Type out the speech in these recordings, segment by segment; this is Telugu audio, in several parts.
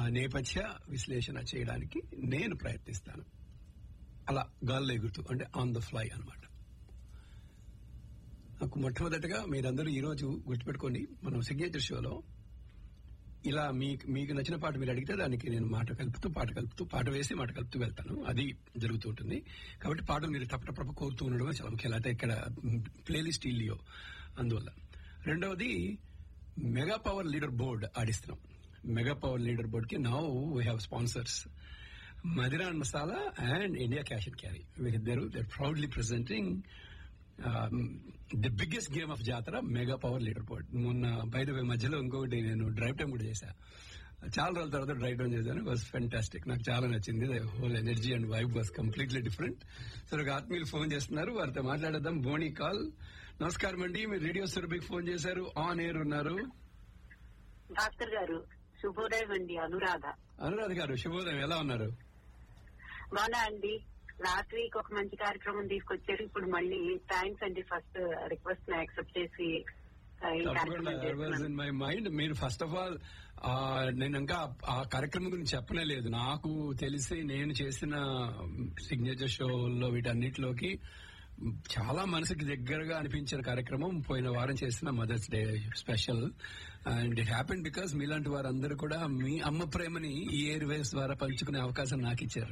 నేపథ్య విశ్లేషణ చేయడానికి నేను ప్రయత్నిస్తాను అలా గాల్లో ఎగురుతూ అంటే ఆన్ ద ఫ్లై అన్నమాట నాకు మొట్టమొదటిగా మీరందరూ ఈ రోజు గుర్తుపెట్టుకోండి మనం సిగ్నేచర్ షోలో ఇలా మీకు మీకు నచ్చిన పాట మీరు అడిగితే దానికి నేను మాట కలుపుతూ పాట కలుపుతూ పాట వేసి మాట కలుపుతూ వెళ్తాను అది జరుగుతూ ఉంటుంది కాబట్టి పాటలు మీరు టపటప కోరుతూ ఉండడం చాలా ముఖ్యం అయితే ఇక్కడ ప్లేలిస్ట్ ఇల్లియో అందువల్ల రెండవది మెగా పవర్ లీడర్ బోర్డ్ ఆడిస్తున్నాం మెగా పవర్ లీడర్ బోర్డ్ కి now we have sponsors Madira and Masala and India cash and carry వీరిద్దరు they proudly presenting the biggest game of జాతర మెగా పవర్ లీడర్ బోర్డ్ మొన్న బయట మధ్యలో ఇంకొకటి నేను డ్రైవ్ టైం కూడా చేశా చాలా రోజుల తర్వాత డ్రైవ్ డౌన్ చేశాను వాజ్ ఫెంటాస్టిక్ నాకు చాలా నచ్చింది whole energy and vibe was completely different so నాకు ఆత్మీయులు ఫోన్ చేస్తున్నారు వారితో మాట్లాడదాం బోనీ కాల్ నమస్కారం అండి మీరు రేడియో సురభికి ఫోన్ చేశారు ఆన్ ఎయిర్ ఉన్నారు భాస్కర్ గారు శుభోదయం అండి అనురాధ అనురాధ గారు శుభోదయం ఎలా ఉన్నారు బాగున్నా అండి లాస్ట్ వీక్ ఒక మంచి కార్యక్రమం తీసుకొచ్చారు ఇప్పుడు మళ్ళీ థ్యాంక్స్ అండి ఫస్ట్ రిక్వెస్ట్ ని యాక్సెప్ట్ చేసి ఆ, ఈ తప్పకుండా కార్యక్రమం వాజ్ చేస్తున్నాను. ఇన్ మై మైండ్ మీరు ఫస్ట్ ఆఫ్ ఆల్ నేను ఇంకా ఆ కార్యక్రమం గురించి చెప్పనే లేదు నాకు తెలిసి నేను చేసిన సిగ్నేచర్ షోల్లో వీటన్నిటిలోకి చాలా మనసుకి దగ్గరగా అనిపించిన కార్యక్రమం పోయిన వారం చేసిన mothers day special and it happen because మీలాంటి వారందరూ కూడా మీ అమ్మ ప్రేమని ఈ ఎయిర్ వేస్ ద్వారా పంచుకునే అవకాశం నాకు ఇచ్చారు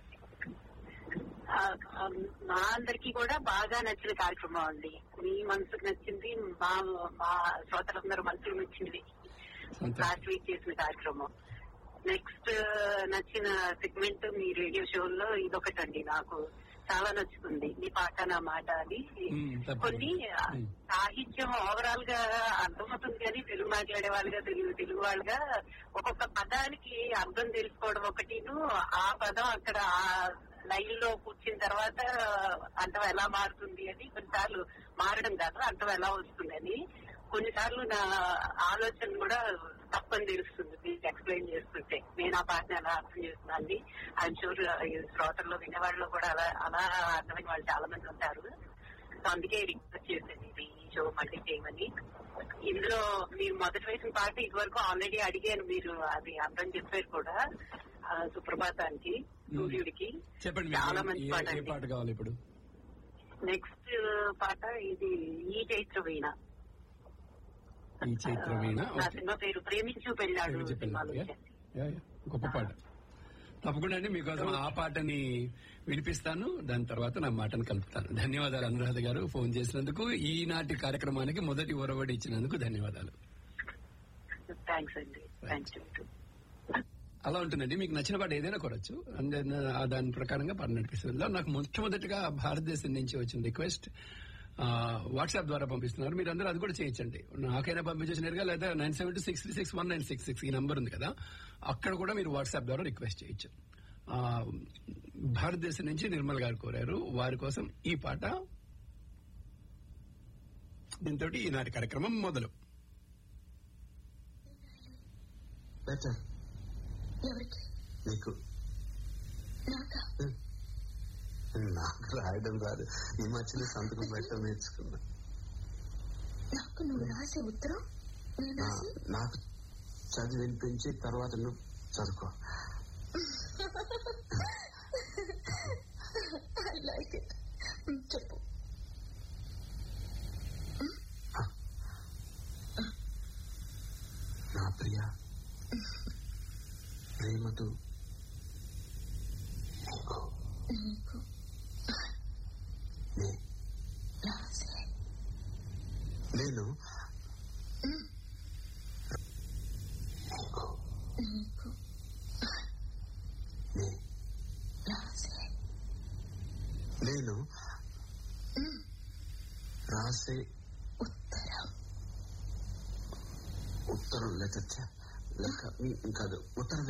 ఆ, ఆ, మా అందరికి కూడా బాగా నచ్చిన కార్యక్రమం అండి మీ మనసుకు నచ్చింది మా మా శ్రోతలందరూ మనసుకు నచ్చింది సంతోషం. లాస్ట్ వీక్ చేసిన కార్యక్రమం నెక్స్ట్ నచ్చిన సెగ్మెంట్ మీ రేడియో షోలో ఇదొకటండి నాకు చాలా నచ్చుతుంది మీ పాట నా మాట అని మ్మ్, తప్పకుండా. కొన్ని ఆ, మ్మ్. సాహిత్యం ఓవరాల్ గా అర్థమవుతుంది కానీ తెలుగు మాట్లాడే వాళ్ళుగా తెలుగు తెలుగు వాళ్ళుగా ఒక్కొక్క పదానికి అర్థం తెలుసుకోవడం ఒకటిను ఆ పదం అక్కడ ఆ లైన్ లో కూర్చున్న తర్వాత అర్థం ఎలా మారుతుంది అని కొన్నిసార్లు మారడం కాదు అర్థం ఎలా వస్తుంది అని కొన్నిసార్లు నా ఆలోచన కూడా తప్పని తెలుస్తుంది మీకు ఎక్స్ప్లెయిన్ చేస్తుంటే నేను ఆ పాటని ఎలా అర్థం చేస్తున్నాను ఐఎమ్ షూర్ శ్రోతల్లో వినేవాళ్ళు కూడా అలా అలా అర్థమైన వాళ్ళు చాలా మంది ఉంటారు సో అందుకే రిక్వెస్ట్ చేశాను ఇది ఈ షో మళ్ళీ చేయమని ఇందులో మీరు మొదటి వేసిన పాట ఇదివరకు ఆల్రెడీ అడిగాను మీరు అది అర్థం చెప్పారు కూడా ఆ, సుప్రభాతానికి సూర్యుడికి చెప్పండి మీకు చాలా మంచి ఏ- పాట ఏ అండి పాట కావాలి ఇప్పుడు నెక్స్ట్ పాట ఇది ఈ చైత్ర వీణ ఈ చైత్ర వీణ నా ఓకే. సినిమా పేరు ప్రేమించు పెళ్ళాడు ప్రేమించు సినిమాలో పెళ్ళాడు. యా, యా, గొప్ప పాట తప్పకుండా అండి మీకోసం ఆ పాటని వినిపిస్తాను దాని తర్వాత నా మాటను కలుపుతాను ధన్యవాదాలు అనురాధ గారు ఫోన్ చేసినందుకు ఈనాటి కార్యక్రమానికి మొదటి ఒరవడి ఇచ్చినందుకు ధన్యవాదాలు థ్యాంక్స్ అండి థ్యాంక్స్ అలా ఉంటుందండి మీకు నచ్చిన పాట ఏదైనా కొరచ్చు అండ్ దెన్ ఆ దాని ప్రకారంగా పాట నడిపిస్తుంది నాకు మొట్టమొదటిగా భారతదేశం నుంచి వచ్చిన రిక్వెస్ట్ వాట్సాప్ ద్వారా పంపిస్తున్నారు మీరు అందరూ అది కూడా చేయొచ్చండి నాకైనా పంపించవచ్చు నేరుగా లేదా nine seven two six three six one nine six six ఈ నంబర్ ఉంది కదా అక్కడ కూడా మీరు వాట్సాప్ ద్వారా రిక్వెస్ట్ చేయొచ్చు ఆ, భారతదేశం నుంచి నిర్మల్ గారు కోరారు వారి కోసం ఈ పాట దీంతో ఈనాటి కార్యక్రమం మొదలు బెటర్ ఎవరికి నీకు నాకా నాకు రాయడం రాదు ఈ మధ్యన సంతకం పెట్టడం నేర్చుకున్నా నాకు నువ్వు రాసే ఉత్తరం నేను నా- రాసి నాకు చదివి వినిపించి తర్వాత నువ్వు చదువుకో ఐ లైక్ ఇట్ చెప్పు నా ప్రియ ప్రేమతో నీకు నీకు నే రాసే నేను నీకు నీకు నే రాసే నేను రాసే ఉత్తరం ఉత్తరం లెక్క లెక్క కాదు ఉత్తరం